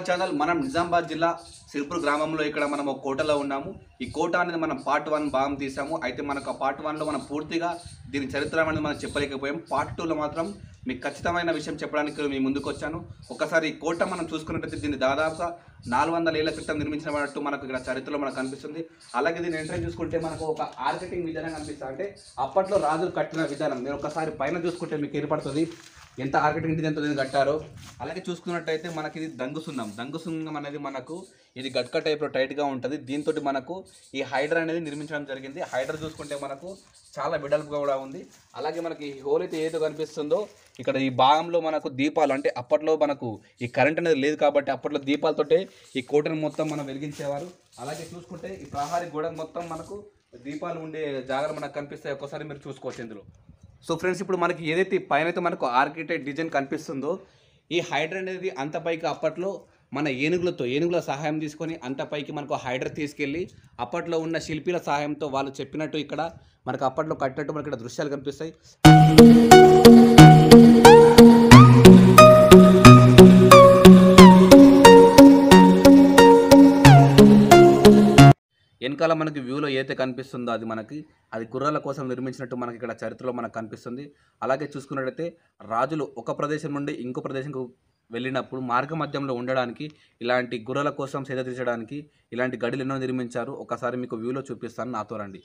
channel మనం నిజామాబాద్ జిల్లా సిర్పూర్ గ్రామంలో ఇక్కడ మనం ఒక కోటలో ఉన్నాము ఈ కోట అనేది మనం పార్ట్ వన్ భాగం తీసాము అయితే మనకు ఆ పార్ట్ వన్లో మనం పూర్తిగా దీని చరిత్ర అనేది మనం చెప్పలేకపోయాం పార్ట్ టూలో మాత్రం మీకు ఖచ్చితమైన విషయం చెప్పడానికి మీ ముందుకు వచ్చాను ఒకసారి ఈ కోట మనం చూసుకున్నట్టయితే దీన్ని దాదాపుగా నాలుగు వందల ఏళ్ల క్రితం నిర్మించినట్టు మనకు ఇక్కడ చరిత్రలో మనకు కనిపిస్తుంది అలాగే దీన్ని ఎంట్రెన్స్ చూసుకుంటే మనకు ఒక ఆర్కిటెక్టింగ్ విధానం కనిపిస్తుంది అంటే అప్పట్లో రాజులు కట్టిన విధానం మీరు ఒకసారి పైన చూసుకుంటే మీకు ఏర్పడుతుంది ఎంత ఆర్కిటెక్ట్ ఎంత దీన్ని కట్టారో అలాగే చూసుకున్నట్టయితే మనకి ఇది దంగుసున్నం దంగుసున్నం అనేది మనకు ఇది గట్క టైప్లో టైట్గా ఉంటుంది దీంతో మనకు ఈ హైడ్రా అనేది నిర్మించడం జరిగింది హైడ్రా చూసుకుంటే మనకు చాలా వెడల్పుగా కూడా ఉంది అలాగే మనకి ఈ హోల్ అయితే ఏదో కనిపిస్తుందో ఇక్కడ ఈ భాగంలో మనకు దీపాలు అంటే అప్పట్లో మనకు ఈ కరెంట్ అనేది లేదు కాబట్టి అప్పట్లో దీపాలతోటే ఈ కోటను మొత్తం మనం వెలిగించేవారు అలాగే చూసుకుంటే ఈ ప్రహారీ గోడ మొత్తం మనకు దీపాలు ఉండే జాగాలు మనకు కనిపిస్తాయి ఒక్కసారి మీరు చూసుకోవచ్చు ఇందులో సో ఫ్రెండ్స్ ఇప్పుడు మనకి ఏదైతే పైన అయితే మనకు ఆర్కిటెక్ట్ డిజైన్ కనిపిస్తుందో ఈ హైడ్రా అనేది అంత పైకి అప్పట్లో మన ఏనుగులతో ఏనుగుల సహాయం తీసుకొని అంత పైకి మనకు హైడ్రా తీసుకెళ్ళి అప్పట్లో ఉన్న శిల్పీల సహాయంతో వాళ్ళు చెప్పినట్టు ఇక్కడ మనకు అప్పట్లో కట్టినట్టు మనకి ఇక్కడ దృశ్యాలు కనిపిస్తాయి వెనకాల మనకి వ్యూలో ఏదైతే కనిపిస్తుందో అది మనకి అది గుర్రాల కోసం నిర్మించినట్టు మనకి ఇక్కడ చరిత్రలో మనకు కనిపిస్తుంది అలాగే చూసుకున్నట్టయితే రాజులు ఒక ప్రదేశం నుండి ఇంకో ప్రదేశంకు వెళ్ళినప్పుడు మార్గ మధ్యంలో ఉండడానికి ఇలాంటి గుర్రాల కోసం సేద తీర్చడానికి ఇలాంటి గడులు ఎన్నో నిర్మించారు ఒకసారి మీకు వ్యూలో చూపిస్తాను నాతో రండి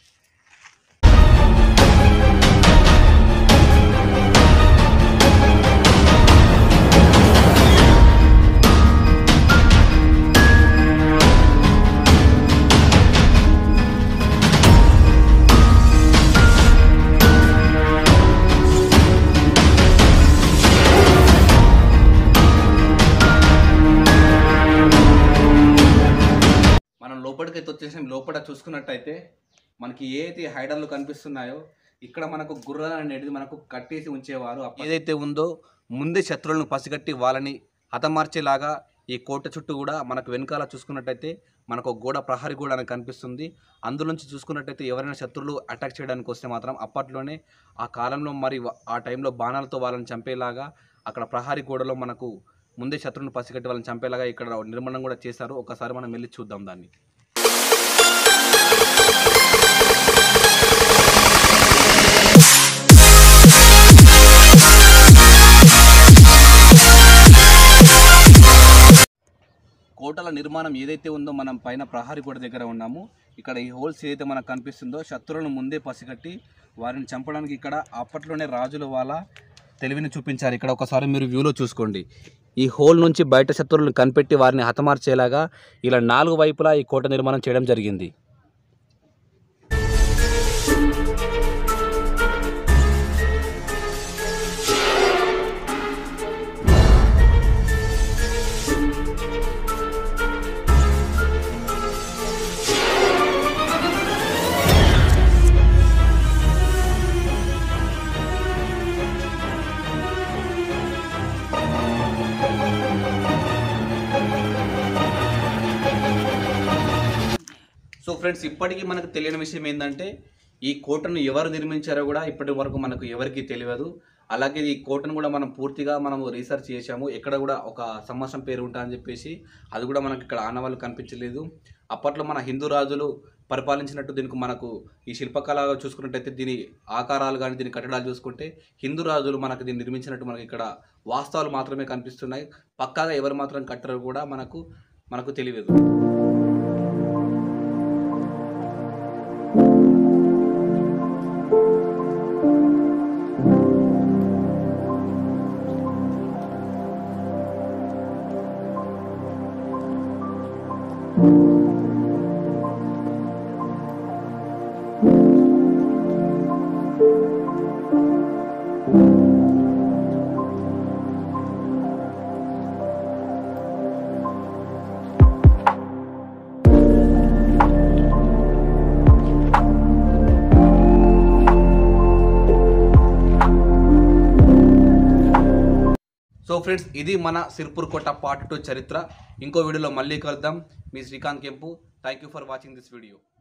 మనం లోపలికైతే వచ్చేసాం లోపల చూసుకున్నట్టయితే మనకి ఏదైతే హైడర్లు కనిపిస్తున్నాయో ఇక్కడ మనకు గుర్రాలు అనేది మనకు కట్టేసి ఉంచేవారు అప్ప- ఏదైతే ఉందో ముందే శత్రువులను పసిగట్టి వాళ్ళని హతమార్చేలాగా ఈ కోట చుట్టూ కూడా మనకు వెనకాల చూసుకున్నట్టయితే మనకు ఒక గోడ ప్రహరీ గోడ అని కనిపిస్తుంది అందులోంచి చూసుకున్నట్టయితే ఎవరైనా శత్రువులు అటాక్ చేయడానికి వస్తే మాత్రం అప్పట్లోనే ఆ కాలంలో మరి వ- ఆ టైంలో బాణాలతో వాళ్ళని చంపేలాగా అక్కడ ప్రహరీ గోడలో మనకు ముందే శత్రువుని పసిగట్టి వాళ్ళని చంపేలాగా ఇక్కడ నిర్మాణం కూడా చేశారు ఒకసారి మనం వెళ్ళి చూద్దాం దాన్ని కోటల నిర్మాణం ఏదైతే ఉందో మనం పైన ప్రహారీ గోడ దగ్గర ఉన్నాము ఇక్కడ ఈ హోల్స్ ఏదైతే మనకు కనిపిస్తుందో శత్రువులను ముందే పసిగట్టి వారిని చంపడానికి ఇక్కడ అప్పట్లోనే రాజుల వాళ్ళ తెలివిని చూపించారు ఇక్కడ ఒకసారి మీరు వ్యూలో చూసుకోండి ఈ హోల్ నుంచి బయట శత్రువులను కనిపెట్టి వారిని హతమార్చేలాగా ఇలా నాలుగు వైపులా ఈ కోట నిర్మాణం చేయడం జరిగింది సో ఫ్రెండ్స్ ఇప్పటికీ మనకు తెలియని విషయం ఏంటంటే ఈ కోటను ఎవరు నిర్మించారో కూడా ఇప్పటి వరకు మనకు ఎవరికీ తెలియదు అలాగే ఈ కోటను కూడా మనం పూర్తిగా మనము రీసెర్చ్ చేశాము ఎక్కడ కూడా ఒక సంవత్సరం పేరు ఉంటా అని చెప్పేసి అది కూడా మనకి ఇక్కడ ఆనవాళ్ళు కనిపించలేదు అప్పట్లో మన హిందూ రాజులు పరిపాలించినట్టు దీనికి మనకు ఈ శిల్పకళ చూసుకున్నట్టయితే దీని ఆకారాలు కానీ దీని కట్టడాలు చూసుకుంటే హిందూ రాజులు మనకు దీన్ని నిర్మించినట్టు మనకి ఇక్కడ వాస్తవాలు మాత్రమే కనిపిస్తున్నాయి పక్కాగా ఎవరు మాత్రం కట్టరు కూడా మనకు మనకు తెలియదు సో ఫ్రెండ్స్ ఇది మన సిర్పూర్ కోట పార్ట్ టూ చరిత్ర ఇంకో వీడియోలో మళ్ళీ కలుద్దాం మీ Srikanth Kempu thank you for watching this video